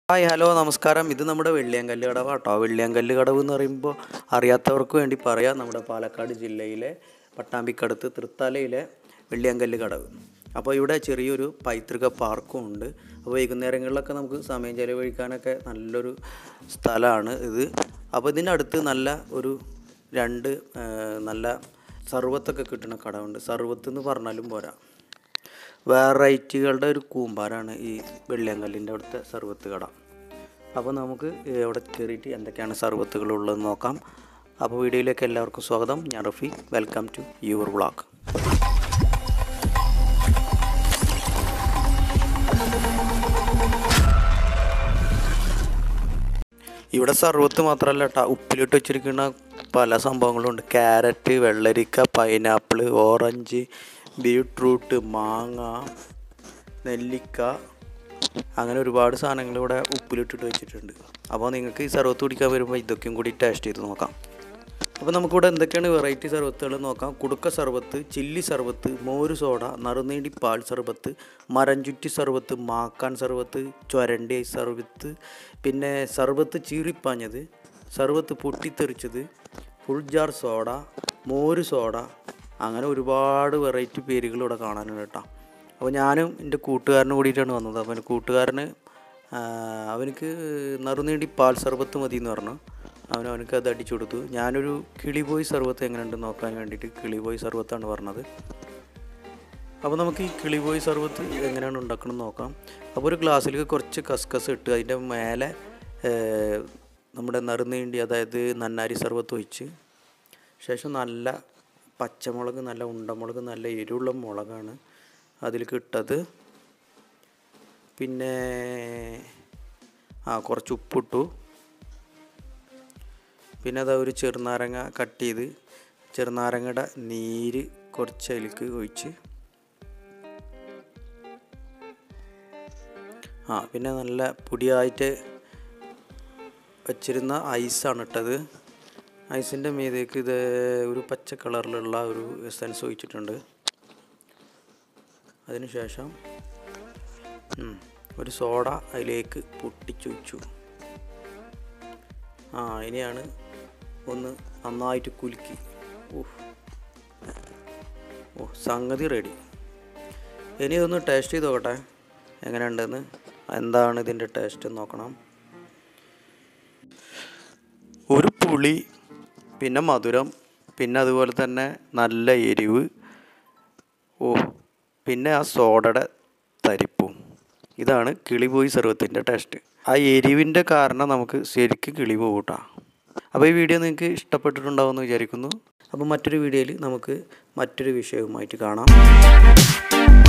hi hello നമസ്കാരം ഇത് നമ്മുടെ വെള്ളിയങ്കല്ല് കടവ് കേട്ടോ വെള്ളിയങ്കല്ല് കടവ് എന്ന് പറയുമ്പോൾ അറിയാത്തവർക്ക് വേണ്ടി പറയാം നമ്മുടെ പാലക്കാട് ജില്ലയിലെ പട്ടാമ്പിക്കടുത്ത് തൃത്താലയിലെ വെള്ളിയങ്കല്ല് കടവ് അപ്പോൾ ഇവിടെ ചെറിയൊരു പൈതൃക പാർക്കും ഉണ്ട് അപ്പോൾ വൈകുന്നേരങ്ങളിലൊക്കെ നമുക്ക് സമയം ചെലവഴിക്കാനൊക്കെ നല്ലൊരു സ്ഥലമാണ് ഇത് അപ്പോൾ ഇതിനടുത്ത് നല്ല ഒരു രണ്ട് ആ, നല്ല സർവത്തൊക്കെ കിട്ടുന്ന കടവുണ്ട് സർവത്ത് എന്ന് പറഞ്ഞാലും പോരാ വെറൈറ്റികളുടെ ഒരു കൂമ്പാരാണ് ഈ വെള്ളിയങ്കല്ലിൻ്റെ അവിടുത്തെ സർവത്ത് കട അപ്പോൾ നമുക്ക് അവിടെ കയറിയിട്ട് എന്തൊക്കെയാണ് സർവത്തുകൾ ഉള്ളതെന്ന് നോക്കാം അപ്പോൾ വീഡിയോയിലേക്ക് എല്ലാവർക്കും സ്വാഗതം ഞാൻ Rafi welcome to your vlog ഇവിടെ സർവത്ത് മാത്രമല്ല കേട്ടോ ഉപ്പിലിട്ട് വെച്ചിരിക്കുന്ന പല സംഭവങ്ങളും ഉണ്ട് ക്യാരറ്റ് വെള്ളരിക്ക പൈനാപ്പിൾ ഓറഞ്ച് ബീട്രൂട്ട് മാങ്ങ നെല്ലിക്ക അങ്ങനെ ഒരുപാട് സാധനങ്ങൾ ഇവിടെ ഉപ്പിലിട്ടിട്ട് വെച്ചിട്ടുണ്ട് അപ്പോൾ നിങ്ങൾക്ക് ഈ സർവത്ത് കുടിക്കാൻ വരുമ്പോൾ ഇതൊക്കെയും കൂടി ടേസ്റ്റ് ചെയ്ത് നോക്കാം അപ്പോൾ നമുക്കിവിടെ എന്തൊക്കെയാണ് വെറൈറ്റി സർവത്തുകൾ നോക്കാം കുടുക്ക സർവത്ത് ചില്ലി സർവത്ത് മോര് സോഡ നറുനീണ്ടി പാൽ സർവത്ത് മരഞ്ചുറ്റി സർവത്ത് മാക്കാൻ സർവത്ത് ചൊരണ്ടി സർവത്ത് പിന്നെ സർവത്ത് ചീറിപ്പാഞ്ഞത് സർവത്ത് പൊട്ടിത്തെറിച്ചത് ഫുൾ ജാർ സോഡ മോര് സോഡ അങ്ങനെ ഒരുപാട് വെറൈറ്റി പേരുകൾ ഇവിടെ കാണാനുണ്ട് കേട്ടോ അപ്പോൾ ഞാനും എൻ്റെ കൂട്ടുകാരനും കൂടിയിട്ടാണ് വന്നത് അപ്പോൾ എൻ്റെ കൂട്ടുകാരന് ആ, അവനക്ക് നറുനീണ്ടി പാൽ സർബത്ത് മതി എന്ന് പറഞ്ഞു അവൻ അവനക്ക് അത് അടിച്ചു കൊടുത്തു ഞാനൊരു കിളിബോയ് സർബത്ത് എങ്ങനെയുണ്ട് നോക്കാൻ വേണ്ടിയിട്ട് കിളിബോയ് സർബത്താണ് പറഞ്ഞത് അപ്പോൾ നമുക്ക് ഈ കിളിബോയ് സർബത്ത് എങ്ങനെയാണ് ഉണ്ടാക്കണമെന്ന് നോക്കാം അപ്പോൾ ഒരു ഗ്ലാസ്സിലേക്ക് കുറച്ച് കസ്കസ് ഇട്ട് അതിൻ്റെ മേലെ ഏ, നമ്മുടെ നറുനീണ്ടി അതായത് നന്നാരി സർബത്ത് ഒഴിച്ച് ശേഷം നല്ല പച്ചമുളക് നല്ല ഉണ്ടമുളക് നല്ല എരിവുള്ള മുളകാണ് അതിലേക്ക് ഇട്ടത് പിന്നെ ആ കുറച്ച് ഉപ്പിട്ടു പിന്നെ അതാ ഒരു ചെറുനാരങ്ങ കട്ട് ചെയ്ത് ചെറുനാരങ്ങയുടെ നീര് കുറച്ച് അതിലേക്ക് ഒഴിച്ച് ആ പിന്നെ നല്ല പൊടിയായിട്ട് വച്ചിരുന്ന ഐസാണ് ഇട്ടത് ഐസിൻ്റെ മീതേക്ക് ഇത് ഒരു പച്ച കളറിലുള്ള ഒരു എസൻസ് ഒഴിച്ചിട്ടുണ്ട് അതിനുശേഷം ഉം, ഒരു സോഡ അതിലേക്ക് പൊട്ടിച്ചു വെച്ചു ആ ഇനിയാണ് ഒന്ന് നന്നായിട്ട് കുലുക്കി ഓഹ് ഓ സംഗതി റെഡി ഇനി ഇതൊന്ന് ടേസ്റ്റ് ചെയ്ത് നോക്കട്ടെ എങ്ങനെയുണ്ടെന്ന് എന്താണ് ഇതിൻ്റെ ടേസ്റ്റ് എന്ന് നോക്കണം ഒരു പുളി പിന്നെ മധുരം പിന്നെ അതുപോലെ തന്നെ നല്ല എരിവ് ഓ പിന്നെ ആ സോഡയുടെ തരിപ്പും ഇതാണ് കിളിപോയി സർവത്തിൻ്റെ ടേസ്റ്റ് ആ എരിവിൻ്റെ കാരണം നമുക്ക് ശരിക്കും കിളി പോകൂട്ടാ അപ്പോൾ ഈ വീഡിയോ നിങ്ങൾക്ക് ഇഷ്ടപ്പെട്ടിട്ടുണ്ടാവുമെന്ന് വിചാരിക്കുന്നു അപ്പോൾ മറ്റൊരു വീഡിയോയിൽ നമുക്ക് മറ്റൊരു വിഷയവുമായിട്ട് കാണാം